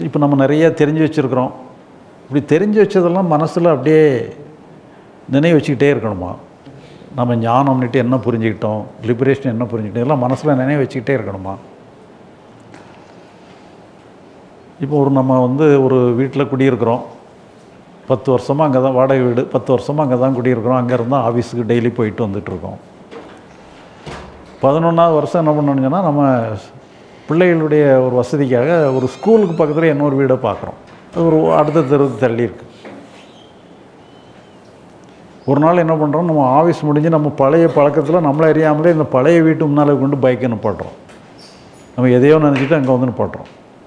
இப்போ நம்ம நிறைய தெரிஞ்சு வச்சுருக்குறோம் இப்படி தெரிஞ்சு வச்சதெல்லாம் மனசில் அப்படியே நினைவு வச்சுக்கிட்டே இருக்கணுமா நம்ம ஞானம்னுட்டு என்ன புரிஞ்சுக்கிட்டோம் லிபரேஷன் என்ன புரிஞ்சுக்கிட்டோம் எல்லாம் மனசில் நினைவு வச்சுக்கிட்டே இருக்கணுமா இப்போ ஒரு நம்ம வந்து ஒரு வீட்டில் குடியிருக்கிறோம் பத்து வருஷமாக அங்கே தான் வாடகை வீடு பத்து வருஷமாக அங்கே தான் குடியிருக்கிறோம் அங்கே இருந்தால் ஆஃபீஸுக்கு டெய்லி போயிட்டு வந்துட்டுருக்கோம் பதினொன்றாவது வருஷம் என்ன பண்ணணும்னு சொன்னால் நம்ம பிள்ளைகளுடைய ஒரு வசதிக்காக ஒரு ஸ்கூலுக்கு பக்கத்தில் இன்னொரு வீடை பார்க்குறோம் அது ஒரு அடுத்த தெருவுக்கு தள்ளி இருக்கு ஒரு நாள் என்ன பண்ணுறோம் நம்ம ஆஃபீஸ் முடிஞ்சு நம்ம பழைய பழக்கத்தில் நம்மளை அறியாமலே இந்த பழைய வீட்டு முன்னால் கொண்டு பைக்கை நிப்பாட்டுறோம் நம்ம எதையோ நினச்சிட்டு அங்கே வந்து நிப்பாட்டுறோம்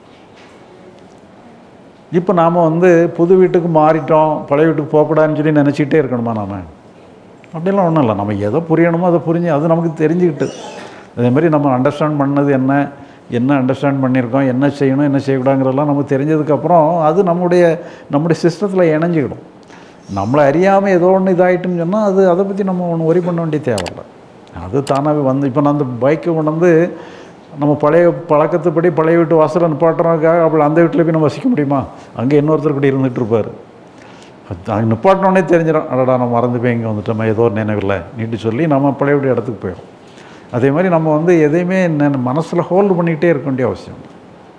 இப்போ நாம் வந்து புது வீட்டுக்கு மாறிட்டோம் பழைய வீட்டுக்கு போகக்கூடாதுன்னு சொல்லி நினச்சிக்கிட்டே இருக்கணுமா நாம் அப்படிலாம் ஒன்றும் இல்லை நம்ம எதை புரியணுமோ அதை புரிஞ்சு அது நமக்கு தெரிஞ்சுக்கிட்டு அதேமாதிரி நம்ம அண்டர்ஸ்டாண்ட் பண்ணது என்ன என்ன அண்டர்ஸ்டாண்ட் பண்ணியிருக்கோம் என்ன செய்யணும் என்ன செய்யக்கூடாங்கிறதெல்லாம் நமக்கு தெரிஞ்சதுக்கப்புறம் அது நம்முடைய நம்முடைய சிஸ்டத்தில் இணைஞ்சிக்கிடும் நம்மளை அறியாமல் ஏதோ ஒன்று இதாகிட்டுன்னு சொன்னால் அது அதை பற்றி நம்ம ஒன்று ஒரி பண்ண வேண்டிய தேவையில்ல அது தானாகவே வந்து இப்போ நான் அந்த பைக்கை கொண்டு வந்து நம்ம பழைய பழக்கத்துப்படி பழைய வீட்டு வாசலில் நிப்பாட்டுறதுக்காக அப்படி அந்த வீட்டில் போய் நம்ம வசிக்க முடியுமா அங்கே இன்னொருத்தர் கூட இருந்துகிட்டு இருப்பார் அங்கே நிப்பாட்டினோடனே தெரிஞ்சிடும் அடடா நம்ம மறந்து போய் இங்கே வந்துட்டோம் ஏதோ ஒரு நினைவில்லை நீட்டு சொல்லி நம்ம பழைய வீட்டு இடத்துக்கு போயிடும் அதே மாதிரி நம்ம வந்து எதையுமே மனசில் ஹோல்டு பண்ணிக்கிட்டே இருக்க வேண்டிய அவசியம் இல்லை.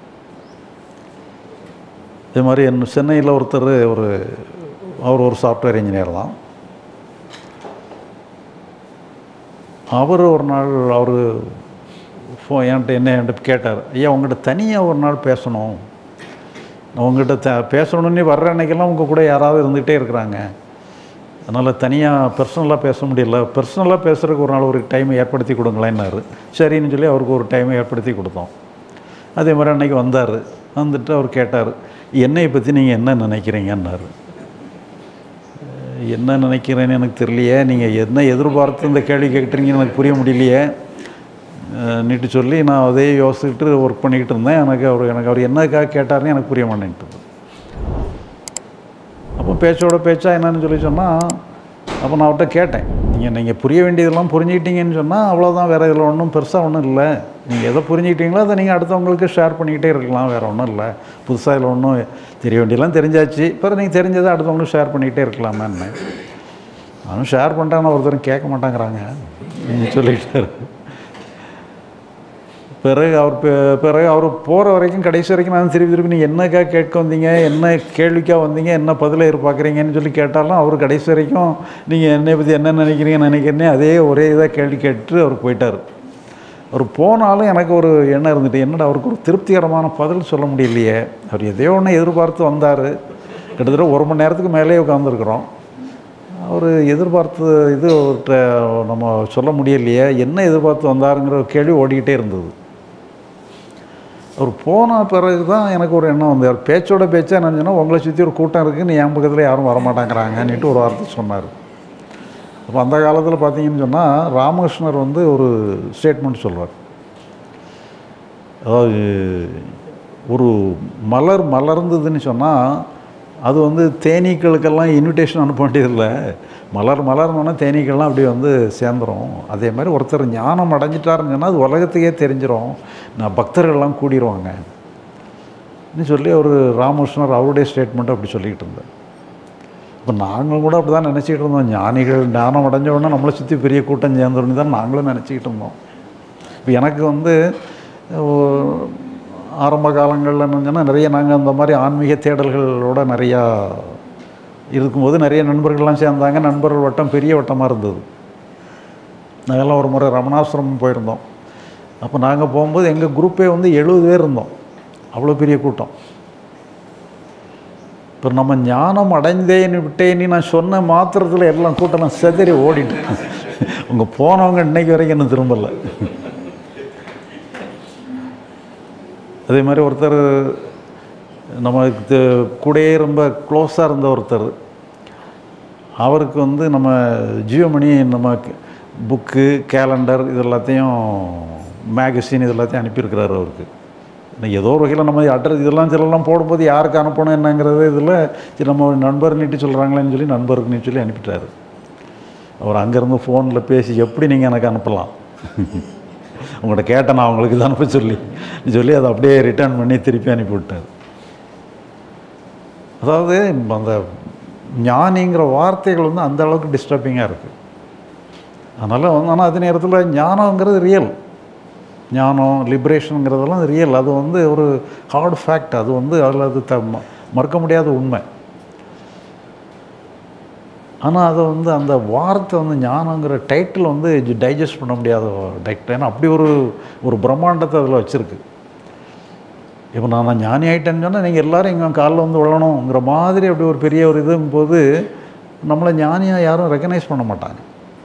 இதே மாதிரி என் சென்னையில் ஒருத்தர் ஒரு அவர் ஒரு சாஃப்ட்வேர் இன்ஜினியர் தான் அவர் ஒரு நாள் அவர் ஃபோ என்கிட்ட என்ன என்கிட்ட கேட்டார் ஐயா உங்கள்கிட்ட தனியாக ஒரு நாள் பேசணும் நான் உங்கள்கிட்ட த பேசணுன்னே வர்ற அன்னைக்கெல்லாம் உங்கள் கூட யாராவது இருந்துகிட்டே இருக்கிறாங்க அதனால் தனியாக பர்சனலாக பேச முடியல பர்சனலாக பேசுகிறதுக்கு ஒரு நாள் ஒரு டைம் ஏற்படுத்தி கொடுங்களேன்னாரு சரின்னு சொல்லி அவருக்கு ஒரு டைம் ஏற்படுத்தி கொடுத்தோம் அதே மாதிரி அன்னைக்கு வந்தார் வந்துட்டு அவர் கேட்டார் என்னையை பற்றி நீங்கள் என்ன நினைக்கிறீங்கன்னாரு என்ன நினைக்கிறேன்னு எனக்கு தெரியலையே நீங்கள் என்ன எதிர்பார்த்து இந்த கேள்வி கேட்குறீங்கன்னு எனக்கு புரிய முடியலையே நீட்டு சொல்லி நான் அதே யோசிச்சுட்டு ஒர்க் பண்ணிக்கிட்டு இருந்தேன் எனக்கு அவர் எனக்கு அவர் என்னக்காக கேட்டாருன்னு எனக்கு புரிய மாட்டேன்ட்டு அப்போ பேச்சோட பேச்சா என்னன்னு சொல்லி சொன்னால் அப்போ நான் அவர்கிட்ட கேட்டேன் நீங்கள் நீங்கள் புரிய வேண்டியதெல்லாம் புரிஞ்சுக்கிட்டீங்கன்னு சொன்னால் அவ்வளோதான் வேறு இதில் ஒன்றும் பெருசாக ஒன்றும் இல்லை நீங்கள் எதை புரிஞ்சுக்கிட்டீங்களோ அதை நீங்கள் அடுத்தவங்களுக்கு ஷேர் பண்ணிக்கிட்டே இருக்கலாம் வேறு ஒன்றும் இல்லை புதுசாக இதில் ஒன்றும் தெரிய வேண்டியெல்லாம் தெரிஞ்சாச்சு பிறகு நீங்கள் தெரிஞ்சதை அடுத்தவங்களுக்கு ஷேர் பண்ணிக்கிட்டே இருக்கலாமேன்னு நானும் ஷேர் பண்ணிட்டேன்னு ஒருத்தரும் கேட்க மாட்டேங்கிறாங்க நீங்கள் சொல்லிட்டாரு பிறகு அவர் பி- பிறகு அவர் போகிற வரைக்கும் கடைசி வரைக்கும் நான் திருப்பி திருப்பி நீங்கள் என்னக்கா கேட்க வந்தீங்க என்ன கேள்விக்காக வந்தீங்க என்ன பதிலை எதிர்பார்க்குறீங்கன்னு சொல்லி கேட்டாலும் அவர் கடைசி வரைக்கும் நீங்கள் என்னை பற்றி என்ன நினைக்கிறீங்க நினைக்கிறேனே அதே ஒரே இதாக கேள்வி கேட்டு அவர் போயிட்டார் அவர் போனாலும் எனக்கு ஒரு எண்ணம் இருந்துட்டு என்னடா அவருக்கு ஒரு திருப்திகரமான பதில் சொல்ல முடியலையே அவர் எதையோ ஒன்று எதிர்பார்த்து வந்தார் கிட்டத்தட்ட ஒரு மணி நேரத்துக்கு மேலே உட்காந்துருக்குறோம் அவர் எதிர்பார்த்து இது அவர்கிட்ட நம்ம சொல்ல முடியலையே என்ன எதிர்பார்த்து வந்தாருங்கிற ஒரு கேள்வி ஓடிக்கிட்டே இருந்தது அவர் போன பிறகு தான் எனக்கு ஒரு எண்ணம் வந்து அவர் பேச்சோட பேச்சா என்ன சொன்னால் உங்களை சுற்றி ஒரு கூட்டம் இருக்குன்னு என் பக்கத்தில் யாரும் வரமாட்டாங்கிறாங்கன்னுட்டு ஒரு வார்த்தை சொன்னார் அப்போ அந்த காலத்தில் பார்த்தீங்கன்னு சொன்னால் ராமகிருஷ்ணர் வந்து ஒரு ஸ்டேட்மெண்ட் சொல்வார் அதாவது ஒரு மலர் மலர்ந்ததுன்னு சொன்னால் அது வந்து தேனீக்களுக்கெல்லாம் இன்விடேஷன் அனுப்ப வேண்டியதில்லை மலர் மலர்னோன்னா தேனீக்கள்லாம் அப்படியே வந்து சேர்ந்துரும் அதே மாதிரி ஒருத்தர் ஞானம் அடைஞ்சிட்டாருன்னு சொன்னால் அது உலகத்துக்கே தெரிஞ்சிரும் நான் பக்தர்கள்லாம் கூடிருவாங்க ன்னு சொல்லி அவர் ராமகிருஷ்ணர் அவருடைய ஸ்டேட்மெண்ட்டை அப்படி சொல்லிக்கிட்டு இருந்தார் இப்போ நாங்களும் கூட அப்படி தான் நினச்சிக்கிட்டு இருந்தோம் ஞானிகள் ஞானம் அடைஞ்ச உடனே நம்மளை சுற்றி பெரிய கூட்டம் சேர்ந்துருன்னு தான் நாங்களும் நினச்சிக்கிட்டு இருந்தோம் இப்போ எனக்கு வந்து ஓ- ஆரம்ப காலங்களில் என்னன்னா நிறைய நாங்கள் அந்த மாதிரி ஆன்மீக தேடல்களோட நிறையா இருக்கும்போது நிறைய நண்பர்கள்லாம் சேர்ந்தாங்க நண்பர்கள் வட்டம் பெரிய வட்டமாக இருந்தது நாங்கள்லாம் ஒரு முறை ரமணாசிரமம் போயிருந்தோம் அப்போ நாங்கள் போகும்போது எங்கள் குரூப்பே வந்து எழுபது பேர் இருந்தோம் அவ்வளோ பெரிய கூட்டம் இப்போ நம்ம ஞானம் அடைந்தேன்னு விட்டேன்னு நான் சொன்ன மாத்திரத்தில் எல்லாம் கூட்டம்லாம் செதறி ஓடிட்டு அவங்க போனவங்க இன்னைக்கு வரைக்கும் இன்னும் திரும்பலை அதே மாதிரி ஒருத்தர் நமக்கு தெ- கூடயே ரொம்ப க்ளோஸாக இருந்த ஒருத்தர் அவருக்கு வந்து நம்ம ஜியோமணி நம்ம புக்கு கேலண்டர் இது எல்லாத்தையும் மேகசின் இது எல்லாத்தையும் அனுப்பியிருக்கிறாரு அவருக்கு இன்னைக்கு ஏதோ ஒரு வகையில் நம்ம அட்ரஸ் இதெல்லாம் சிலலாம் போடும்போது யாருக்கு அனுப்பணும் என்னங்கிறது இதில் சரி நம்ம நண்பர் நீட்டு சொல்கிறாங்களேன்னு சொல்லி நண்பருக்கு நீ சொல்லி அனுப்பிட்டாரு அவர் அங்கேருந்து ஃபோனில் பேசி எப்படி நீங்கள் எனக்கு அனுப்பலாம் உங்கள்கிட்ட கேட்டேன் நான் உங்களுக்கு இதை அனுப்ப சொல்லி சொல்லி அதை அப்படியே ரிட்டர்ன் பண்ணி திருப்பி அனுப்பி விட்டார் அதாவது அந்த ஞானிங்கிற வார்த்தைகள் வந்து அந்த அளவுக்கு டிஸ்டர்பிங்காக இருக்குது அதனால் வந்து ஆனால் அதே நேரத்தில் ஞானங்கிறது ரியல் ஞானம் லிபரேஷனுங்கிறதெல்லாம் ரியல் அது வந்து ஒரு ஹார்ட் ஃபேக்ட் அது வந்து அதில் அது த ம- மறுக்க முடியாத உண்மை ஆனால் அதை வந்து அந்த வார்த்தை வந்து ஞானங்கிற டைட்டில் வந்து டைஜஸ்ட் பண்ண முடியாத டைட்டில் ஏன்னா அப்படி ஒரு ஒரு பிரம்மாண்டத்தை அதில் வச்சுருக்கு இப்போ நான் நான் ஞானி ஆகிட்டேன்னு சொன்னால் நீங்கள் எல்லோரும் எங்கள் காலில் வந்து விழணுங்கிற மாதிரி அப்படி ஒரு பெரிய ஒரு இதுங்கும் போது நம்மளை ஞானியாக யாரும் ரெக்கனைஸ் பண்ண மாட்டாங்க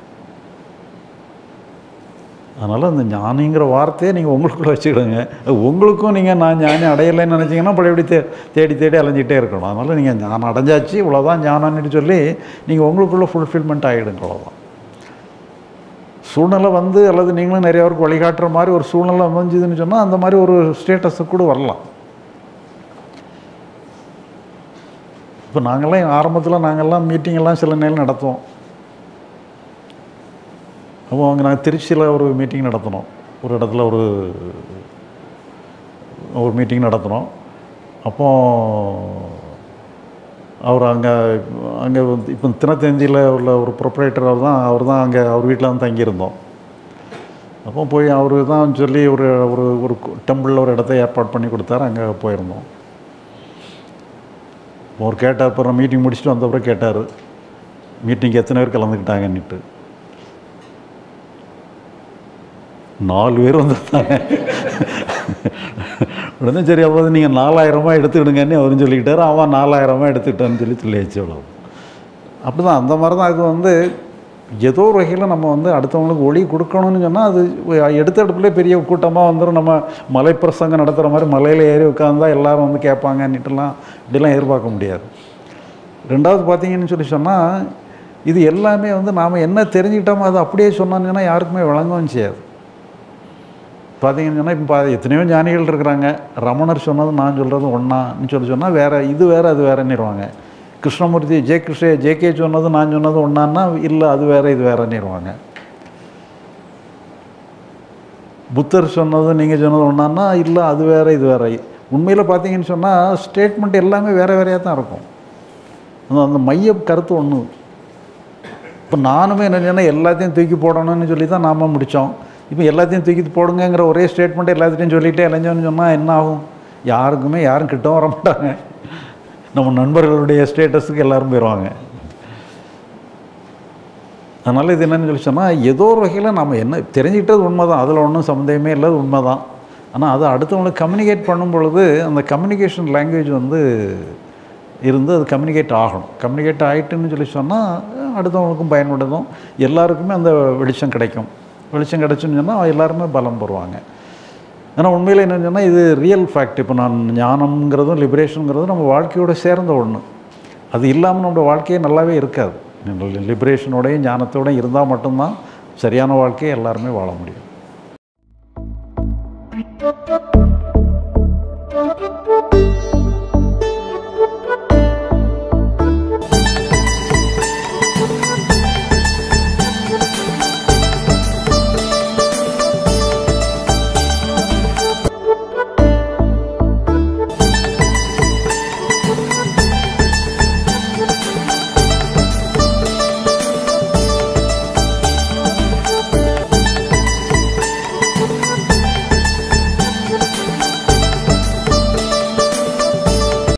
அதனால் அந்த ஞானிங்கிற வார்த்தையை நீங்கள் உங்களுக்குள்ள வச்சுக்கிடுங்க உங்களுக்கும் நீங்கள் நான் ஞானி அடையலைன்னு நினச்சிங்கன்னா அப்படி எப்படி தே தேடி தேடி அலைஞ்சிட்டே இருக்கணும் அதனால் நீங்கள் ஞானம் அடைஞ்சாச்சு இவ்வளோதான் ஞானம்னு சொல்லி நீங்கள் உங்களுக்குள்ளே ஃபுல்ஃபில்மெண்ட் ஆகிடுங்க அவ்வளோதான் சூழ்நிலை வந்து அல்லது நீங்களும் நிறைய பேருக்கு வழிகாட்டுற மாதிரி ஒரு சூழ்நிலை அமைஞ்சுதுன்னு சொன்னால் அந்த மாதிரி ஒரு ஸ்டேட்டஸுக்கு கூட வரலாம் இப்போ நாங்கள்லாம் ஆரம்பத்தில் நாங்கள்லாம் மீட்டிங்கெல்லாம் சில நேரம் நடத்துவோம் அப்போ அங்கே நாங்கள் திருச்சியில் ஒரு மீட்டிங் நடத்தினோம் ஒரு இடத்துல ஒரு ஒரு மீட்டிங் நடத்தினோம் அப்போ அவர் அங்கே அங்கே வந்து இப்போ தினத்தந்தியில் உள்ள ஒரு ப்ரொப்ரேட்டர் அவர் தான் அவர் தான் அங்கே அவர் வீட்டில் வந்து தங்கியிருந்தோம் அப்போ போய் அவர் தான் சொல்லி ஒரு ஒரு ஒரு டெம்பிளில் ஒரு இடத்த ஏற்பாடு பண்ணி கொடுத்தாரு அங்கே போயிருந்தோம் அப்போ அவர் கேட்டார் அப்புறம் மீட்டிங் முடிச்சுட்டு வந்த அப்புறம் கேட்டார் மீட்டிங் எத்தனை பேர் கலந்துக்கிட்டாங்கன்னுட்டு நாலு பேர் வந்திருந்தாங்க உடனே சரி அப்போ நீங்கள் நாலாயிரமா எடுத்துக்கிடுங்கன்னு அவரும் சொல்லிக்கிட்டாரு அவன் நாலாயிரமா எடுத்துக்கிட்டான்னு சொல்லி சொல்லியாச்சு அவ்வளோ அப்படி தான் அந்த மாதிரி தான் அது வந்து ஏதோ ஒரு வகையில் நம்ம வந்து அடுத்தவங்களுக்கு ஒளி கொடுக்கணும்னு சொன்னால் அது எடுத்த இடத்துல பெரிய கூட்டமாக வந்துடும் நம்ம மலை பிரசங்கம் நடத்துகிற மாதிரி மலையில் ஏறி உட்காந்தா எல்லாரும் வந்து கேட்பாங்கன்னுட்டுலாம் இப்படிலாம் எதிர்பார்க்க முடியாது ரெண்டாவது பார்த்தீங்கன்னு சொல்லி சொன்னால் இது எல்லாமே வந்து நாம் என்ன தெரிஞ்சுக்கிட்டோமோ அது அப்படியே சொன்னாங்கன்னா யாருக்குமே விளங்கவும் செய்யாது பார்த்தீங்கன்னு சொன்னால் இப்போ பா எத்தனையோ ஞானிகள் இருக்கிறாங்க ரமணர் சொன்னது நான் சொல்கிறது ஒன்றான்னு சொல்லி சொன்னால் வேறு இது வேறு அது வேறுன்னிடுவாங்க கிருஷ்ணமூர்த்தி ஜே கிருஷ்ண ஜேகே சொன்னது நான் சொன்னது ஒன்றான்னா இல்லை அது வேறு இது வேறுன்னிடுவாங்க புத்தர் சொன்னது நீங்கள் சொன்னது ஒன்றான்னா இல்லை அது வேறு இது வேறு உண்மையில் பார்த்தீங்கன்னு சொன்னால் ஸ்டேட்மெண்ட் எல்லாமே வேறு வேறையாக தான் இருக்கும் அந்த அந்த மைய கருத்து ஒன்று இப்போ நானுமே என்ன சொன்னால் எல்லாத்தையும் தூக்கி போடணும்னு சொல்லி தான் நாம் முடித்தோம் இப்போ எல்லாத்தையும் தூக்கி போடுங்கங்கிற ஒரே ஸ்டேட்மெண்ட் எல்லாத்தையும் சொல்லிகிட்டே இளைஞ்சோன்னு சொன்னால் என்ன ஆகும் யாருக்குமே யாரும் கிட்டவும் வர மாட்டாங்க நம்ம நண்பர்களுடைய ஸ்டேட்டஸுக்கு எல்லாரும் போயிடுவாங்க அதனால் இது என்னன்னு சொல்லி சொன்னால் ஏதோ ஒரு வகையில் நம்ம என்ன தெரிஞ்சுக்கிட்டது உண்மை தான் அதில் ஒன்றும் சந்தேகமே இல்லை உண்மை தான் ஆனால் அது அடுத்தவங்களுக்கு கம்யூனிகேட் பண்ணும் பொழுது அந்த கம்யூனிகேஷன் லாங்குவேஜ் வந்து இருந்து அது கம்யூனிகேட் ஆகணும் கம்யூனிகேட் ஆகிட்டுன்னு சொல்லி சொன்னால் அடுத்தவங்களுக்கும் பயன்படுதும் எல்லாருக்குமே அந்த வெளிச்சம் கிடைக்கும் வெளிச்சம் கிடச்சுன்னு சொன்னால் எல்லாருமே பலம் பெறுவாங்க ஆனால் உண்மையில் என்னன்னு சொன்னால் இது ரியல் ஃபேக்ட் இப்போ நான் ஞானம்ங்கிறதும் லிபரேஷனுங்கிறதும் நம்ம வாழ்க்கையோட சேர்ந்த ஒன்று அது இல்லாமல் நம்மளோட வாழ்க்கையே நல்லாவே இருக்காது லிபரேஷனோடையும் ஞானத்தோடையும் இருந்தால் மட்டும்தான் சரியான வாழ்க்கையை எல்லாருமே வாழ முடியும் Thank you.